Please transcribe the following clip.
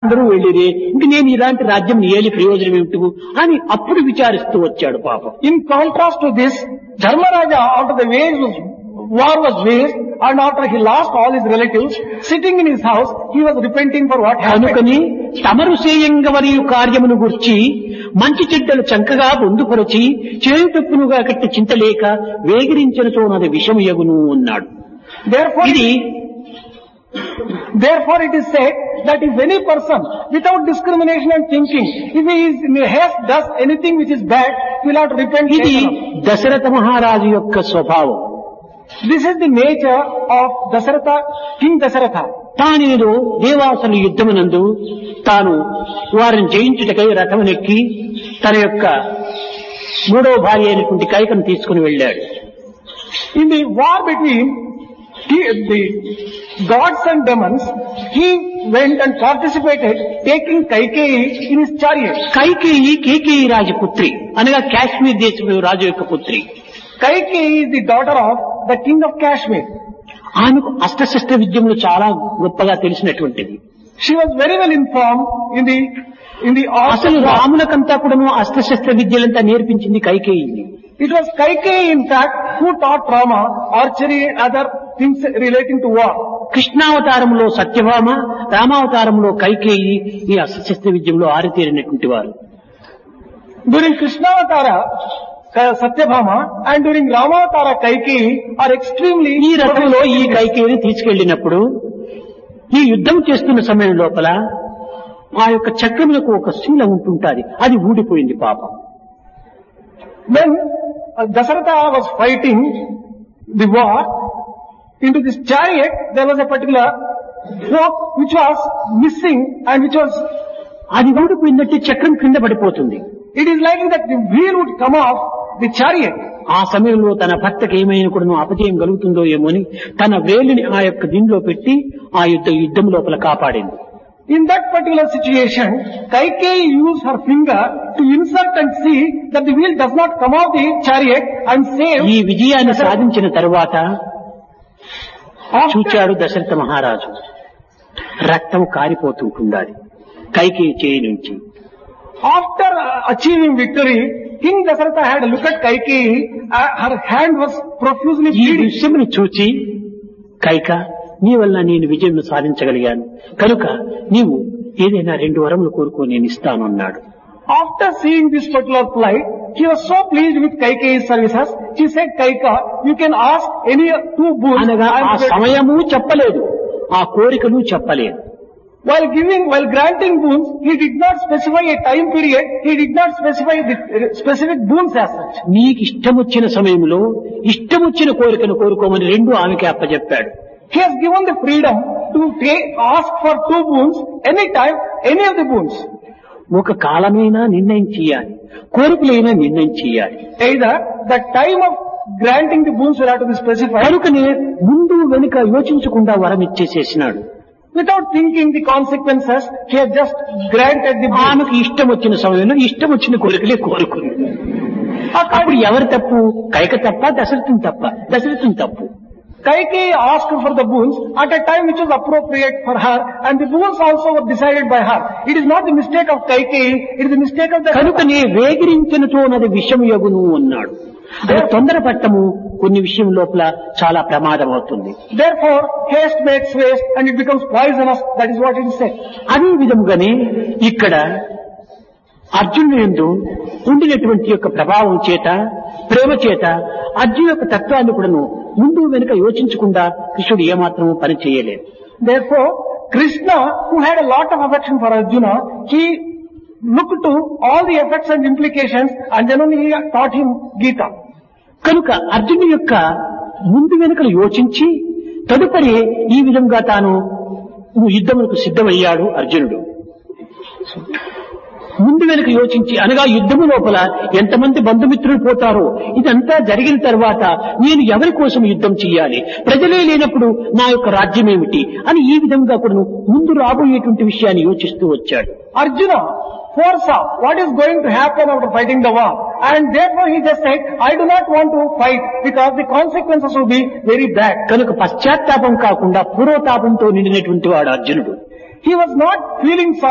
అందరూ వెళ్ళిరే ఇంక నేను ఇలాంటి రాజ్యం ఏలి ప్రయోజనం ఏమిటి అని అప్పుడు విచారిస్తూ వచ్చాడు పాపం In contrast to this, Dharmaraja, after the wage was, war was waged, and after he lost all his relatives, sitting in his house, he was repenting for what happened. కనుకని తమరు సేయంగవరియు కార్యమును గుర్చి మంచి చెడ్డలు చంకగా పొందుపరచి చేయి తప్పునుగా కట్టి చింతలేక వేగిరించిన చోనది విషము యగును అన్నాడు Therefore, ఇది therefore it is said that if any person, without discrimination and thinking, if he is in haste does anything which is bad, he will have to repent ఇది later on. దశరథ మహారాజు యొక్క స్వభావం This is the nature of Dasaratha, King Dasaratha. తానేదో దేవాసుల యుద్ధమునందు తాను వారిని జయించుటకై రథమునెక్కి తన యొక్క మూడవ భార్య అయినటువంటి కైకను తీసుకుని వెళ్ళాడు In the war between he, the gods and demons, he went and participated taking Kaikeyi in his chariot. Kaikeyi కేకేయి రాజపుత్రి అనగా కాశ్మీర్ దేశపు రాజు యొక్క పుత్రి Kaikeyi is the daughter of the king of Kashmir. ఆమెకు అష్టశస్త్ర విద్యములు చాలా గొప్పగా తెలిసినటువంటిది She was very well informed in the in the art అసలు of war. రాములకంతా కూడాను అస్త్రశస్త్ర విద్యలంతా నేర్పించింది కైకేయిని It was Kaikeyi, in fact, who taught Rama archery and other things relating to war. కృష్ణావతారంలో Satyabhama రామావతారంలో Kaikeyi ఈ అస్త్రశస్త్ర విద్యంలో ఆరితేరినటువంటి వారు During Krishnavatara, Ka- Satyabhama, and during Ramavatara, Kaikeyi are extremely ఈ రథంలో ఈ కైకేయిని తీసుకెళ్లినప్పుడు ఈ యుద్ధం చేస్తున్న సమయం లోపల ఆ యొక్క చక్రములకు ఒక శీల ఉంటుంటాది అది ఊడిపోయింది పాపం When uh, Dasaratha was fighting the war, into this chariot there was a particular rope which was missing and which was, అది ఊడిపోయిందంటే చక్రం కింద పడిపోతుంది it is likely that the wheel would come off the chariot. ఆ సమయంలో తన భర్తకి ఏమైనా కూడా అపజయం కలుగుతుందో ఏమో అని తన వేలిని ఆ యొక్క దీనిలో పెట్టి ఆ యుద్ధ యుద్ధం లోపల కాపాడింది In that particular situation, Kaikeyi used her finger to insert and see that the wheel does not come off the chariot and save. ఈ విజయాన్ని సాధించిన తరువాత After, చూచాడు దశరథ మహారాజు రక్తం కారిపోతుంటుండాలి కైకేయి చేయి నుంచి after uh, achieving victory, King Dasaratha had a look at Kaikeyi, uh, her hand was profusely ఈ bleeding. విషయమును చూచి కైక నీ వల్ల నేను విజయం సాధించగలిగాను కనుక నీవు ఏదైనా రెండు వరములు కోరుకో నేను ఇస్తాను అన్నాడు After seeing this particular plight, he was so pleased with Kaikeyi's services. She said, Kaika, you can ask any two boons. అనగా I am ఆ ready." సమయము చెప్పలేదు ఆ కోరికలు చెప్పలేదు While giving, while granting boons, he did not specify a time period. He did not specify the uh, specific boons as such. నీకు ఇష్టం వచ్చిన సమయంలో ఇష్టం వచ్చిన కోరికను కోరుకోమని రెండు ఆమెకి అప్పచెప్పాడు He has given the freedom to take, ask for two boons anytime, any of the boons. ఒక కాలమైనా నిర్ణయం చేయాలి కోరికలైనా నిర్ణయం చేయాలి Either the time of granting the boons will have to be specified కనుకనే ముందు వెనుక యోచించకుండా వరం ఇచ్చేసేసినాడు without thinking the consequences. He has just granted the boons. ఆమెకు ఇష్టం వచ్చిన సమయంలో ఇష్టం వచ్చిన కోరికలే కోరుకుంది అప్పుడు ఎవరు తప్పు కైక తప్ప దశరథం తప్ప దశరథం తప్పు Kaikeyi asked for the boons at a time which was appropriate for her and the boons also were decided by her. It is not the mistake of Kaikeyi, it is the mistake of the కనుకనే వేగిరించినతోనది విషం యగును అన్నాడు అది తొందరపట్టము కొన్ని విషయం లోపల చాలా ప్రమాదం అవుతుంది Therefore, haste makes waste and it becomes poisonous. That is what it is said. అదే విధముగానే ఇక్కడ అర్జునుడు ఎందు ఉండినటువంటి యొక్క ప్రభావం చేత ప్రేమ చేత అర్జున్ యొక్క తత్వాన్ని కూడాను ముందు వెనుక యోచించకుండా కృష్ణుడు ఏమాత్రము పని చేయలేదు Therefore, Krishna, who had a lot of affection for Arjuna, he looked to all the effects and implications and then only he taught him Gita. కనుక అర్జునుడి యొక్క ముందు వెనుకలు యోచించి తదుపరి ఈ విధంగా తాను యుద్ధములకు సిద్ధమయ్యాడు అర్జునుడు ముందు వెనుక యోచించి అనగా యుద్ధము లోపల ఎంతమంది బంధుమిత్రులు పోతారో ఇదంతా జరిగిన తర్వాత నేను ఎవరి కోసం యుద్ధం చేయాలి ప్రజలే లేనప్పుడు నా యొక్క రాజ్యం ఏమిటి అని ఈ విధంగా కూడా ముందు రాబోయేటువంటి విషయాన్ని యోచిస్తూ వచ్చాడు Arjuna foresaw what is going to happen after fighting the war and therefore he just said, I do not want to fight because the consequences will be very bad. కనుక పశ్చాత్తాపం కాకుండా పూర్వతాపంతో నిండినటువంటి వాడు అర్జునుడు He was not feeling sorry